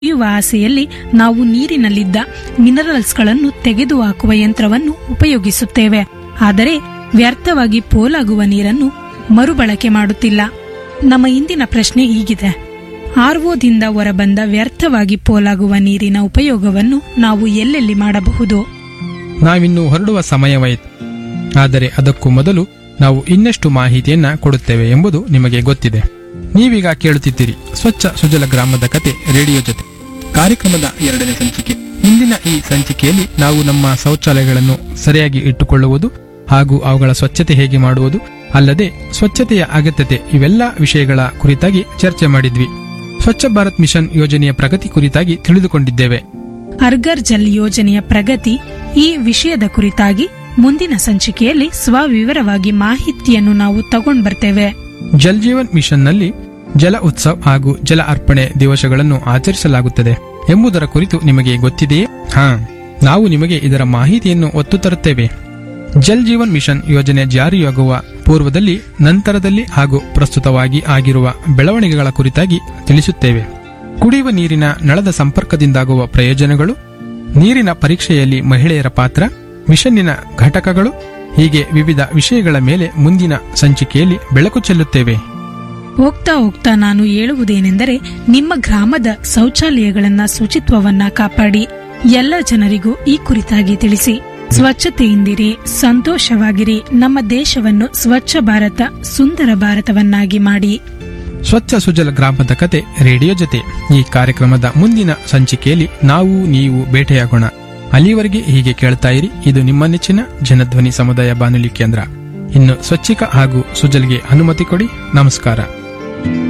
ಕುಡಿಯುವ ಆಸೆಯಲ್ಲಿ ನಾವು ನೀರಿನಲ್ಲಿದ್ದ ಮಿನರಲ್ಸ್ಗಳನ್ನು ತೆಗೆದುಹಾಕುವ ಯಂತ್ರವನ್ನು ಉಪಯೋಗಿಸುತ್ತೇವೆ ಆದರೆ ವ್ಯರ್ಥವಾಗಿ ಪೋಲಾಗುವ ನೀರನ್ನು ಮರುಬಳಕೆ ಮಾಡುತ್ತಿಲ್ಲ ನಮ್ಮ ಇಂದಿನ ಪ್ರಶ್ನೆ ಹೀಗಿದೆ ಆರ್ಒದಿಂದ ಹೊರಬಂದ ವ್ಯರ್ಥವಾಗಿ ಪೋಲಾಗುವ ನೀರಿನ ಉಪಯೋಗವನ್ನು ನಾವು ಎಲ್ಲೆಲ್ಲಿ ಮಾಡಬಹುದು ನಾವಿನ್ನು ಹೊರಡುವ ಸಮಯವಾಯಿತು ಆದರೆ ಅದಕ್ಕೂ ಮೊದಲು ನಾವು ಇನ್ನಷ್ಟು ಮಾಹಿತಿಯನ್ನ ಕೊಡುತ್ತೇವೆ ಎಂಬುದು ನಿಮಗೆ ಗೊತ್ತಿದೆ ನೀವೀಗ ಕೇಳುತ್ತಿದ್ದೀರಿ ಸ್ವಚ್ಛ ಸುಜಲ ಗ್ರಾಮದ ಕತೆ ರೇಡಿಯೋ ಜೊತೆ ಕಾರ್ಯಕ್ರಮದ ಎರಡನೇ ಸಂಚಿಕೆ ಇಂದಿನ ಈ ಸಂಚಿಕೆಯಲ್ಲಿ ನಾವು ನಮ್ಮ ಶೌಚಾಲಯಗಳನ್ನು ಸರಿಯಾಗಿ ಇಟ್ಟುಕೊಳ್ಳುವುದು ಹಾಗೂ ಅವುಗಳ ಸ್ವಚ್ಛತೆ ಹೇಗೆ ಮಾಡುವುದು ಅಲ್ಲದೆ ಸ್ವಚ್ಛತೆಯ ಅಗತ್ಯತೆ ಇವೆಲ್ಲ ವಿಷಯಗಳ ಕುರಿತಾಗಿ ಚರ್ಚೆ ಮಾಡಿದ್ವಿ ಸ್ವಚ್ಛ ಭಾರತ್ ಮಿಷನ್ ಯೋಜನೆಯ ಪ್ರಗತಿ ಕುರಿತಾಗಿ ತಿಳಿದುಕೊಂಡಿದ್ದೇವೆ ಅರ್ಗರ್ ಜಲ್ ಯೋಜನೆಯ ಪ್ರಗತಿ ಈ ವಿಷಯದ ಕುರಿತಾಗಿ ಮುಂದಿನ ಸಂಚಿಕೆಯಲ್ಲಿ ಸ್ವವಿವರವಾಗಿ ಮಾಹಿತಿಯನ್ನು ನಾವು ತಗೊಂಡ್ ಬರ್ತೇವೆ ಜಲ್ ಜೀವನ್ ಮಿಷನ್ನಲ್ಲಿ ಜಲ ಉತ್ಸವ್ ಹಾಗೂ ಜಲ ಅರ್ಪಣೆ ದಿವಸಗಳನ್ನು ಆಚರಿಸಲಾಗುತ್ತದೆ ಎಂಬುದರ ಕುರಿತು ನಿಮಗೆ ಗೊತ್ತಿದೆಯೇ ಹಾ ನಾವು ನಿಮಗೆ ಇದರ ಮಾಹಿತಿಯನ್ನು ಒತ್ತು ತರುತ್ತೇವೆ ಜಲ್ ಜೀವನ್ ಮಿಷನ್ ಯೋಜನೆ ಜಾರಿಯಾಗುವ ಪೂರ್ವದಲ್ಲಿ ನಂತರದಲ್ಲಿ ಹಾಗೂ ಪ್ರಸ್ತುತವಾಗಿ ಆಗಿರುವ ಬೆಳವಣಿಗೆಗಳ ಕುರಿತಾಗಿ ತಿಳಿಸುತ್ತೇವೆ ಕುಡಿಯುವ ನೀರಿನ ನಳದ ಸಂಪರ್ಕದಿಂದಾಗುವ ಪ್ರಯೋಜನಗಳು ನೀರಿನ ಪರೀಕ್ಷೆಯಲ್ಲಿ ಮಹಿಳೆಯರ ಪಾತ್ರ ಮಿಷನ್ನಿನ ಘಟಕಗಳು ಹೀಗೆ ವಿವಿಧ ವಿಷಯಗಳ ಮೇಲೆ ಮುಂದಿನ ಸಂಚಿಕೆಯಲ್ಲಿ ಬೆಳಕು ಚೆಲ್ಲುತ್ತೇವೆ ಹೋಗ್ತಾ ಹೋಗ್ತಾ ನಾನು ಹೇಳುವುದೇನೆಂದರೆ ನಿಮ್ಮ ಗ್ರಾಮದ ಶೌಚಾಲಯಗಳನ್ನ ಶುಚಿತ್ವವನ್ನ ಕಾಪಾಡಿ ಎಲ್ಲ ಜನರಿಗೂ ಈ ಕುರಿತಾಗಿ ತಿಳಿಸಿ ಸ್ವಚ್ಛತೆಯಿಂದಿರಿ ಸಂತೋಷವಾಗಿರಿ ನಮ್ಮ ದೇಶವನ್ನು ಸ್ವಚ್ಛ ಭಾರತ ಸುಂದರ ಭಾರತವನ್ನಾಗಿ ಮಾಡಿ ಸ್ವಚ್ಛ ಸುಜಲ ಗ್ರಾಮದ ಕತೆ ರೇಡಿಯೋ ಜೊತೆ ಈ ಕಾರ್ಯಕ್ರಮದ ಮುಂದಿನ ಸಂಚಿಕೆಯಲ್ಲಿ ನಾವು ನೀವು ಭೇಟಿಯಾಗೋಣ ಅಲ್ಲಿವರೆಗೆ ಹೀಗೆ ಕೇಳ್ತಾ ಇರಿ ಇದು ನಿಮ್ಮ ನೆಚ್ಚಿನ ಜನಧ್ವನಿ ಸಮುದಾಯ ಬಾನುಲಿ ಕೇಂದ್ರ ಇನ್ನು ಸ್ವಚ್ಛಿಕ ಹಾಗೂ ಸುಜಲ್ಗೆ ಅನುಮತಿ ಕೊಡಿ ನಮಸ್ಕಾರ